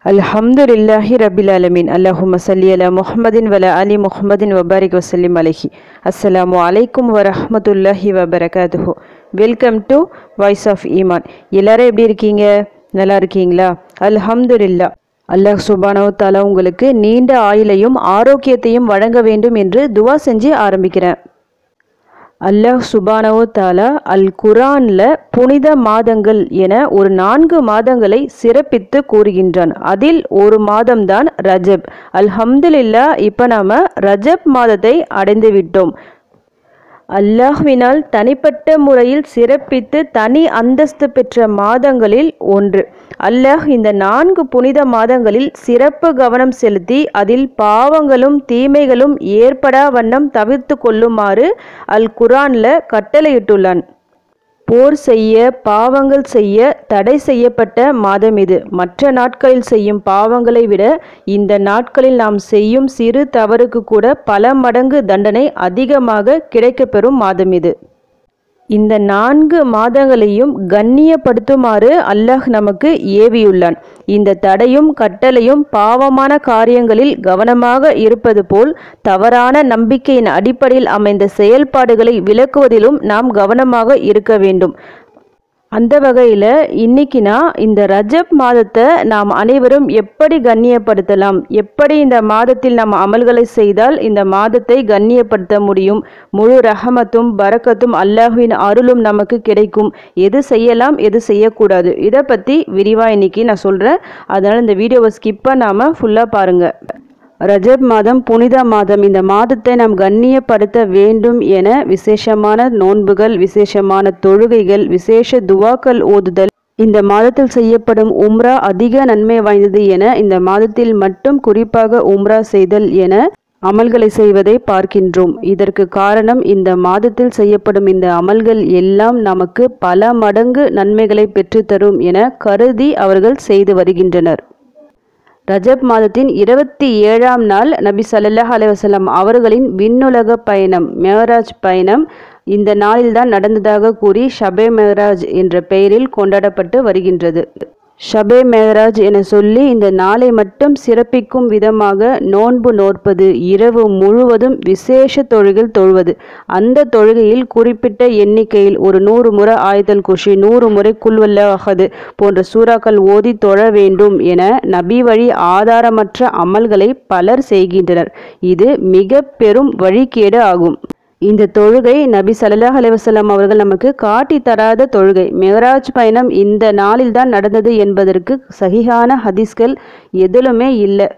அல்ஹம்துலில்லாஹி ரபில் அலமின் அல்லாஹும்ம சல்லி அலா முஹம்மதின் வல அலி முஹம்மதின் வபாரிக் வசல்லிம் அலைஹி அஸ்ஸலாமு அலைக்கும் வரஹ்மத்துல்லாஹி வபரகாத்துஹு வெல்கம் டு வாய்ஸ் ஆஃப் ஈமான் எல்லாரும் எப்படி இருக்கீங்க நல்லா இருக்கீங்களா அல்ஹம்துலில்லா அல்லாஹ் சுபானவ தாலா உங்களுக்கு நீண்ட ஆயுளையும் ஆரோக்கியத்தையும் வழங்க வேண்டும் என்று துவா செஞ்சு ஆரம்பிக்கிறேன் அல்லாஹ் சுபானவோ தாலா அல் குரான்ல புனித மாதங்கள் என ஒரு நான்கு மாதங்களை சிறப்பித்து கூறுகின்றான் அதில் ஒரு மாதம்தான் ரஜப் அல்ஹம்துலில்லா இப்போ நாம ரஜப் மாதத்தை அடைந்து விட்டோம் அல்லாஹ்வினால் தனிப்பட்ட முறையில் சிறப்பித்து தனி அந்தஸ்து பெற்ற மாதங்களில் ஒன்று அல்லாஹ் இந்த நான்கு புனித மாதங்களில் சிறப்பு கவனம் செலுத்தி அதில் பாவங்களும் தீமைகளும் ஏற்படா வண்ணம் தவிர்த்து கொள்ளுமாறு அல் குரான்ல கட்டளையிட்டுள்ளான் போர் செய்ய பாவங்கள் செய்ய தடை செய்யப்பட்ட மாதம் இது மற்ற நாட்களில் செய்யும் பாவங்களை விட இந்த நாட்களில் நாம் செய்யும் சிறு தவறுக்கு கூட பல மடங்கு தண்டனை அதிகமாக கிடைக்கப்பெறும் மாதம் இது இந்த நான்கு மாதங்களையும் கண்ணியப்படுத்துமாறு அல்லாஹ் நமக்கு ஏவியுள்ளான் இந்த தடையும் கட்டளையும் பாவமான காரியங்களில் கவனமாக இருப்பது போல் தவறான நம்பிக்கையின் அடிப்படையில் அமைந்த செயல்பாடுகளை விளக்குவதிலும் நாம் கவனமாக இருக்க வேண்டும் அந்த வகையில் இன்னைக்கு நான் இந்த ரஜப் மாதத்தை நாம் அனைவரும் எப்படி கண்ணியப்படுத்தலாம் எப்படி இந்த மாதத்தில் நாம் அமல்களை செய்தால் இந்த மாதத்தை கண்ணியப்படுத்த முடியும் முழு ரஹமத்தும் பரக்கத்தும் அல்லாஹுவின் அருளும் நமக்கு கிடைக்கும் எது செய்யலாம் எது செய்யக்கூடாது இதை பற்றி விரிவாக இன்னைக்கு நான் சொல்கிறேன் அதனால் இந்த வீடியோவை ஸ்கிப் பண்ணாமல் ஃபுல்லாக பாருங்கள் ரஜப் மாதம் புனித மாதம் இந்த மாதத்தை நாம் கண்ணியப்படுத்த வேண்டும் என விசேஷமான நோன்புகள் விசேஷமான தொழுகைகள் விசேஷ துவாக்கள் ஓதுதல் இந்த மாதத்தில் செய்யப்படும் உம்ரா அதிக நன்மை வாய்ந்தது என இந்த மாதத்தில் மட்டும் குறிப்பாக உம்ரா செய்தல் என அமல்களை செய்வதை பார்க்கின்றோம் இதற்கு காரணம் இந்த மாதத்தில் செய்யப்படும் இந்த அமல்கள் எல்லாம் நமக்கு பல மடங்கு நன்மைகளை பெற்றுத்தரும் என கருதி அவர்கள் செய்து வருகின்றனர் ரஜப் மாதத்தின் இருபத்தி ஏழாம் நாள் நபி சல்லாஹ் அலைவசல்லம் அவர்களின் விண்ணுலக பயணம் மேராஜ் பயணம் இந்த நாளில்தான் நடந்ததாக கூறி ஷபே மேராஜ் என்ற பெயரில் கொண்டாடப்பட்டு வருகின்றது ஷபே மேராஜ் என சொல்லி இந்த நாளை மட்டும் சிறப்பிக்கும் விதமாக நோன்பு நோற்பது இரவு முழுவதும் விசேஷ தொழுகில் தொழுவது அந்த தொழுகையில் குறிப்பிட்ட எண்ணிக்கையில் ஒரு நூறு முறை ஆயுதல் குஷி நூறு முறை குல்வல்ல அகது போன்ற சூறாக்கள் ஓதி தொழ வேண்டும் என நபி வழி ஆதாரமற்ற அமல்களை பலர் செய்கின்றனர் இது மிக பெரும் வழிகேடு ஆகும் இந்த தொழுகை நபி சல்லாஹ் அலைவசல்லாம் அவர்கள் நமக்கு காட்டி தராத தொழுகை மெஹராஜ் பயணம் இந்த நாளில் தான் நடந்தது என்பதற்கு சகிஹான ஹதீஸ்கள் எதிலுமே இல்லை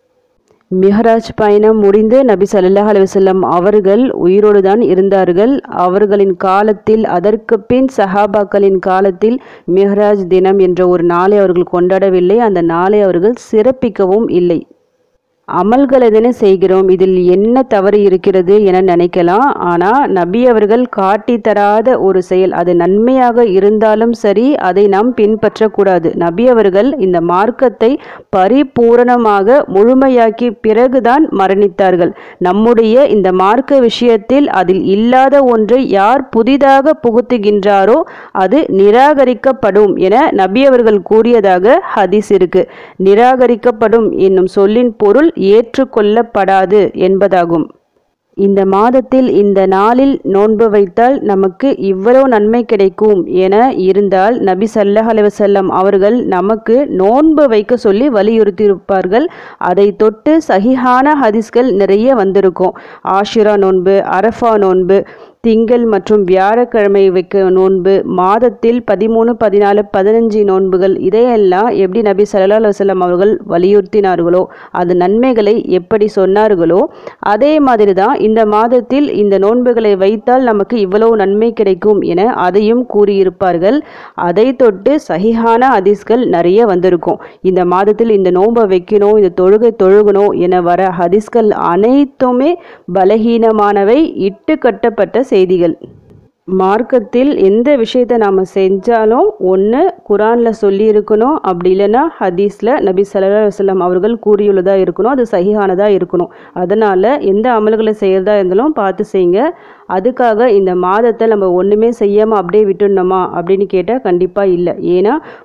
மிஹராஜ் பயணம் முடிந்து நபி சல்லாஹ் அலுவலம் அவர்கள் உயிரோடு தான் இருந்தார்கள் அவர்களின் காலத்தில் அதற்கு பின் சஹாபாக்களின் காலத்தில் மிஹராஜ் தினம் என்ற ஒரு நாளை அவர்கள் கொண்டாடவில்லை அந்த நாளை அவர்கள் சிறப்பிக்கவும் இல்லை அமல்கள் எதனை செய்கிறோம் இதில் என்ன தவறு இருக்கிறது என நினைக்கலாம் ஆனால் நபி அவர்கள் காட்டி தராத ஒரு செயல் அது நன்மையாக இருந்தாலும் சரி அதை நாம் பின்பற்றக்கூடாது நபி அவர்கள் இந்த மார்க்கத்தை பரிபூரணமாக முழுமையாக்கி பிறகுதான் மரணித்தார்கள் நம்முடைய இந்த மார்க்க விஷயத்தில் அதில் இல்லாத ஒன்றை யார் புதிதாக புகுத்துகின்றாரோ அது நிராகரிக்கப்படும் என நபி அவர்கள் கூறியதாக ஹதீஸ் இருக்கு நிராகரிக்கப்படும் என்னும் சொல்லின் பொருள் ஏற்றுக்கொள்ளப்படாது என்பதாகும் இந்த மாதத்தில் இந்த நாளில் நோன்பு வைத்தால் நமக்கு இவ்வளவு நன்மை கிடைக்கும் என இருந்தால் நபி சல்லாஹ் அலைவசல்லம் அவர்கள் நமக்கு நோன்பு வைக்க சொல்லி வலியுறுத்தியிருப்பார்கள் அதை தொட்டு சகிஹான ஹதீஸ்கள் நிறைய வந்திருக்கும் ஆஷிரா நோன்பு அரஃபா நோன்பு திங்கள் மற்றும் வியாழக்கிழமை வைக்க நோன்பு மாதத்தில் பதிமூணு பதினாலு பதினஞ்சு நோன்புகள் இதையெல்லாம் எப்படி நபி சல்லா அலுவலம் அவர்கள் வலியுறுத்தினார்களோ அது நன்மைகளை எப்படி சொன்னார்களோ அதே மாதிரி தான் இந்த மாதத்தில் இந்த நோன்புகளை வைத்தால் நமக்கு இவ்வளவு நன்மை கிடைக்கும் என அதையும் கூறியிருப்பார்கள் அதை தொட்டு சகிஹான ஹதீஸ்கள் நிறைய வந்திருக்கும் இந்த மாதத்தில் இந்த நோன்பை வைக்கணும் இந்த தொழுகை தொழுகணும் என வர ஹதீஸ்கள் அனைத்துமே பலகீனமானவை இட்டு கட்டப்பட்ட செய்திகள் மார்க்கத்தில் எந்த விஷயத்தை நாம் செஞ்சாலும் ஒன்று குரானில் சொல்லி இருக்கணும் அப்படி இல்லைன்னா ஹதீஸில் நபி சல்லா வல்லம் அவர்கள் கூறியுள்ளதாக இருக்கணும் அது சகிஹானதாக இருக்கணும் அதனால் எந்த அமல்களை செய்கிறதா இருந்தாலும் பார்த்து செய்யுங்க அதுக்காக இந்த மாதத்தை நம்ம ஒன்றுமே செய்யாமல் அப்படியே விட்டுடணுமா அப்படின்னு கேட்டால் கண்டிப்பாக இல்லை ஏன்னா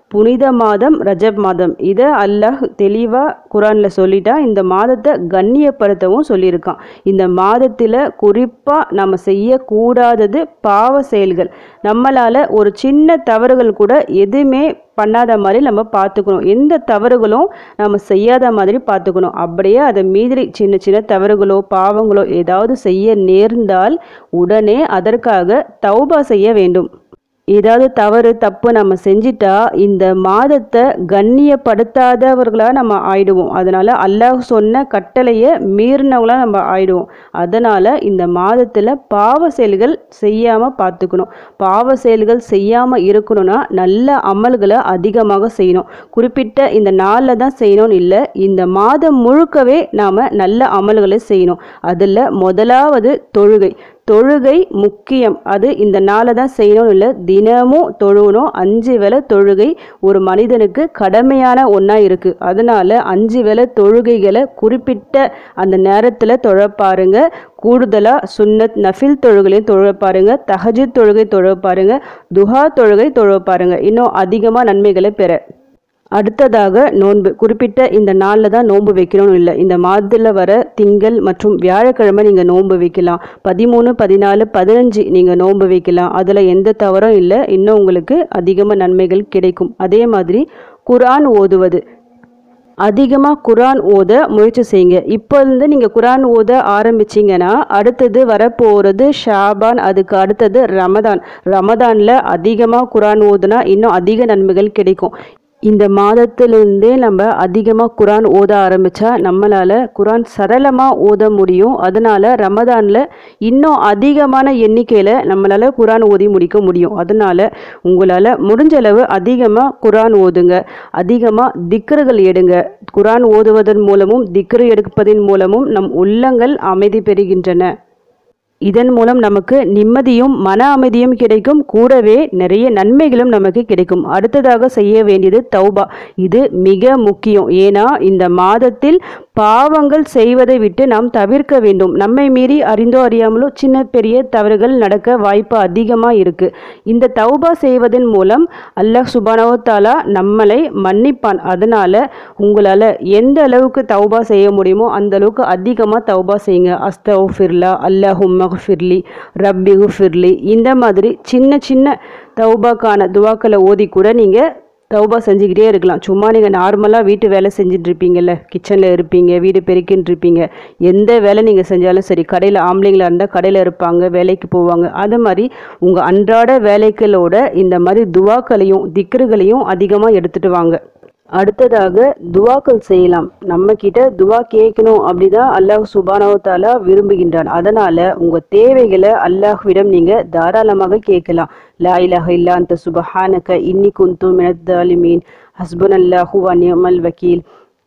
புனித மாதம் ரஜப் மாதம் இதை அல்லாஹ் தெளிவாக குரானில் சொல்லிட்டா இந்த மாதத்தை கண்ணியப்படுத்தவும் சொல்லியிருக்கான் இந்த மாதத்தில் குறிப்பாக நம்ம செய்யக்கூடாதது பாவ செயல்கள் நம்மளால் ஒரு சின்ன தவறுகள் கூட எதுவுமே பண்ணாத மாதிரி நம்ம பார்த்துக்கணும் எந்த தவறுகளும் நம்ம செய்யாத மாதிரி பார்த்துக்கணும் அப்படியே அதை மீறி சின்ன சின்ன தவறுகளோ பாவங்களோ ஏதாவது செய்ய நேர்ந்தால் உடனே அதற்காக தௌபா செய்ய வேண்டும் ஏதாவது தவறு தப்பு நம்ம செஞ்சிட்டா இந்த மாதத்தை கண்ணியப்படுத்தாதவர்களாக நம்ம ஆயிடுவோம் அதனால் அல்லாஹ் சொன்ன கட்டளையை மீறினவங்களாக நம்ம ஆயிடுவோம் அதனால் இந்த மாதத்தில் பாவ செயல்கள் செய்யாமல் பார்த்துக்கணும் பாவ செயல்கள் செய்யாமல் இருக்கணும்னா நல்ல அமல்களை அதிகமாக செய்யணும் குறிப்பிட்ட இந்த நாளில் தான் செய்யணும்னு இல்லை இந்த மாதம் முழுக்கவே நாம் நல்ல அமல்களை செய்யணும் அதில் முதலாவது தொழுகை தொழுகை முக்கியம் அது இந்த நாளை தான் செய்யணும்னு இல்லை தினமும் தொழுகணும் அஞ்சு வேளை தொழுகை ஒரு மனிதனுக்கு கடமையான ஒன்றா இருக்குது அதனால் அஞ்சு வேளை தொழுகைகளை குறிப்பிட்ட அந்த நேரத்தில் தொழ பாருங்க கூடுதலாக சுன்னத் நஃபில் தொழுகையும் தொழ பாருங்க தஹஜித் தொழுகை தொழ பாருங்க துஹா தொழுகை தொழ பாருங்க இன்னும் அதிகமாக நன்மைகளை பெற அடுத்ததாக நோன்பு குறிப்பிட்ட இந்த நாளில் தான் நோன்பு வைக்கணும்னு இல்லை இந்த மாதத்தில் வர திங்கள் மற்றும் வியாழக்கிழமை நீங்கள் நோன்பு வைக்கலாம் பதிமூணு பதினாலு பதினஞ்சு நீங்கள் நோன்பு வைக்கலாம் அதில் எந்த தவறும் இல்லை இன்னும் உங்களுக்கு அதிகமாக நன்மைகள் கிடைக்கும் அதே மாதிரி குர்ஆன் ஓதுவது அதிகமாக குரான் ஓத முயற்சி செய்யுங்க இப்போ இருந்து நீங்கள் குரான் ஓத ஆரம்பிச்சிங்கன்னா அடுத்தது வரப்போகிறது ஷாபான் அதுக்கு அடுத்தது ரமதான் ரமதானில் அதிகமாக குரான் ஓதுனா இன்னும் அதிக நன்மைகள் கிடைக்கும் இந்த மாதத்திலிருந்தே நம்ம அதிகமாக குரான் ஓத ஆரம்பித்தா நம்மளால் குரான் சரளமாக ஓத முடியும் அதனால் ரமதானில் இன்னும் அதிகமான எண்ணிக்கையில் நம்மளால் குரான் ஓதி முடிக்க முடியும் அதனால் உங்களால் முடிஞ்சளவு அதிகமாக குரான் ஓதுங்க அதிகமாக திக்ருகள் எடுங்க குரான் ஓதுவதன் மூலமும் திக்ரு எடுப்பதன் மூலமும் நம் உள்ளங்கள் அமைதி பெறுகின்றன இதன் மூலம் நமக்கு நிம்மதியும் மன அமைதியும் கிடைக்கும் கூடவே நிறைய நன்மைகளும் நமக்கு கிடைக்கும் அடுத்ததாக செய்ய வேண்டியது தௌபா இது மிக முக்கியம் ஏன்னா இந்த மாதத்தில் பாவங்கள் செய்வதை விட்டு நாம் தவிர்க்க வேண்டும் நம்மை மீறி அறிந்தோ அறியாமலோ சின்ன பெரிய தவறுகள் நடக்க வாய்ப்பு அதிகமாக இருக்குது இந்த தௌபா செய்வதன் மூலம் அல்லாஹ் சுபானவ தாலா நம்மளை மன்னிப்பான் அதனால் உங்களால் எந்த அளவுக்கு தௌபா செய்ய முடியுமோ அந்த அளவுக்கு அதிகமாக தௌபா செய்யுங்க அஸ்தௌஃபிர்லா அல்லாஹும் மஹ்ஃபிர்லி ரப்பி ஃபிர்லி இந்த மாதிரி சின்ன சின்ன தௌபாக்கான துவாக்களை ஓதி கூட நீங்கள் தௌபா செஞ்சுக்கிட்டே இருக்கலாம் சும்மா நீங்கள் நார்மலாக வீட்டு வேலை செஞ்சுட்டு இருப்பீங்கல்ல கிச்சனில் இருப்பீங்க வீடு பெருக்கின்னு இருப்பீங்க எந்த வேலை நீங்கள் செஞ்சாலும் சரி கடையில் ஆம்பளைங்களாக இருந்தால் கடையில் இருப்பாங்க வேலைக்கு போவாங்க அது மாதிரி உங்கள் அன்றாட வேலைகளோட இந்த மாதிரி துவாக்களையும் திக்ருகளையும் அதிகமாக எடுத்துகிட்டு வாங்க அடுத்ததாக துவாக்கள் செய்யலாம் நம்ம கிட்ட துவா கேட்கணும் அப்படிதான் அல்லாஹ் சுபானவத்தாலா விரும்புகின்றான் அதனால உங்க தேவைகளை அல்லாஹ்விடம் நீங்க தாராளமாக கேட்கலாம் லா இலாஹ இல்லா அந்த சுபஹானக இன்னி குந்து மினத்தாலிமீன் ஹஸ்பன் அல்லாஹு வனியமல் வக்கீல்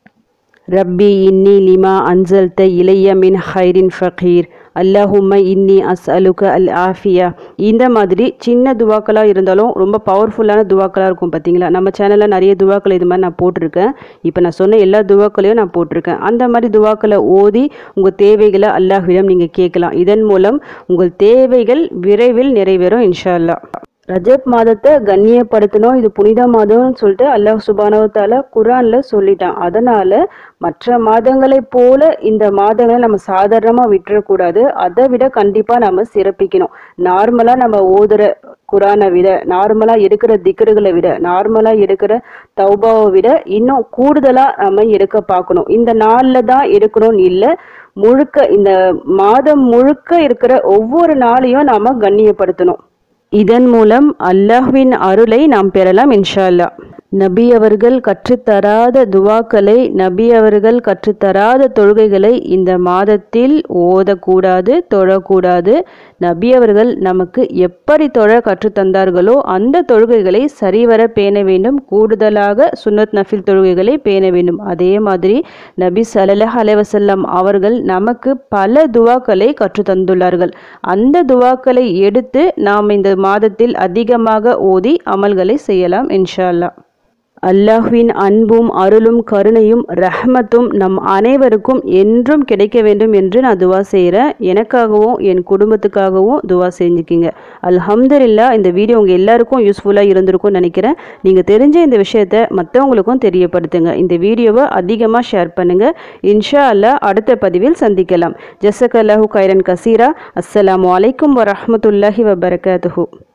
ரப்பி இன்னி லிமா அன்சல்த இளைய மின் ஹைரின் ஃபகீர் அல்லாஹும்ம இன்னி அஸ் அலுக அல் ஆஃபியா இந்த மாதிரி சின்ன துவாக்களாக இருந்தாலும் ரொம்ப பவர்ஃபுல்லான துவாக்களாக இருக்கும் பார்த்தீங்களா நம்ம சேனலில் நிறைய துவாக்கள் இது மாதிரி நான் போட்டிருக்கேன் இப்போ நான் சொன்ன எல்லா துவாக்களையும் நான் போட்டிருக்கேன் அந்த மாதிரி துவாக்களை ஓதி உங்கள் தேவைகளை அல்லாஹ்விடம் நீங்கள் கேட்கலாம் இதன் மூலம் உங்கள் தேவைகள் விரைவில் நிறைவேறும் இன்ஷா அல்லாஹ் ரஜப் மாதத்தை கண்ணியப்படுத்தணும் இது புனித மாதம்னு சொல்லிட்டு அல்லாஹ் சுபானவத்தால குரான்ல சொல்லிட்டான் அதனால மற்ற மாதங்களைப் போல இந்த மாதங்களை நம்ம சாதாரணமா விட்டுறக்கூடாது அதை விட கண்டிப்பா நம்ம சிறப்பிக்கணும் நார்மலா நம்ம ஓதுற குரானை விட நார்மலா எடுக்கிற திக்கர்களை விட நார்மலா எடுக்கிற தௌபாவை விட இன்னும் கூடுதலா நம்ம எடுக்க பார்க்கணும் இந்த நாள்ல தான் எடுக்கணும்னு இல்லை முழுக்க இந்த மாதம் முழுக்க இருக்கிற ஒவ்வொரு நாளையும் நாம கண்ணியப்படுத்தணும் இதன் மூலம் அல்லாஹ்வின் அருளை நாம் பெறலாம் இன்ஷா அல்லாஹ் நபி அவர்கள் கற்றுத்தராத துவாக்களை நபி அவர்கள் கற்றுத்தராத தொழுகைகளை இந்த மாதத்தில் ஓதக்கூடாது தொழக்கூடாது நபி அவர்கள் நமக்கு எப்படி தொழ கற்றுத்தந்தார்களோ அந்த தொழுகைகளை சரிவர பேண வேண்டும் கூடுதலாக சுன்னத் நஃபில் தொழுகைகளை பேண வேண்டும் அதே மாதிரி நபி சல்லல்லாஹ் அலைவசல்லம் அவர்கள் நமக்கு பல துவாக்களை கற்றுத்தந்துள்ளார்கள் அந்த துவாக்களை எடுத்து நாம் இந்த மாதத்தில் அதிகமாக ஓதி அமல்களை செய்யலாம் இன்ஷா அல்லாஹ் அல்லாஹ்வின் அன்பும் அருளும் கருணையும் ரஹ்மத்தும் நம் அனைவருக்கும் என்றும் கிடைக்க வேண்டும் என்று நான் துவா செய்கிறேன் எனக்காகவும் என் குடும்பத்துக்காகவும் துவா செஞ்சுக்கிங்க அல்ஹம்துலில்லா இந்த வீடியோ உங்கள் எல்லாருக்கும் யூஸ்ஃபுல்லாக இருந்திருக்கும்னு நினைக்கிறேன் நீங்கள் தெரிஞ்ச இந்த விஷயத்த மற்றவங்களுக்கும் தெரியப்படுத்துங்க இந்த வீடியோவை அதிகமாக ஷேர் பண்ணுங்கள் இன்ஷா அல்லாஹ் அடுத்த பதிவில் சந்திக்கலாம் ஜசக் அல்லாஹு கைரன் கசீரா அஸ்ஸலாமு அலைக்கும் வரஹ்மத்துல்லாஹி வபரகாத்துஹு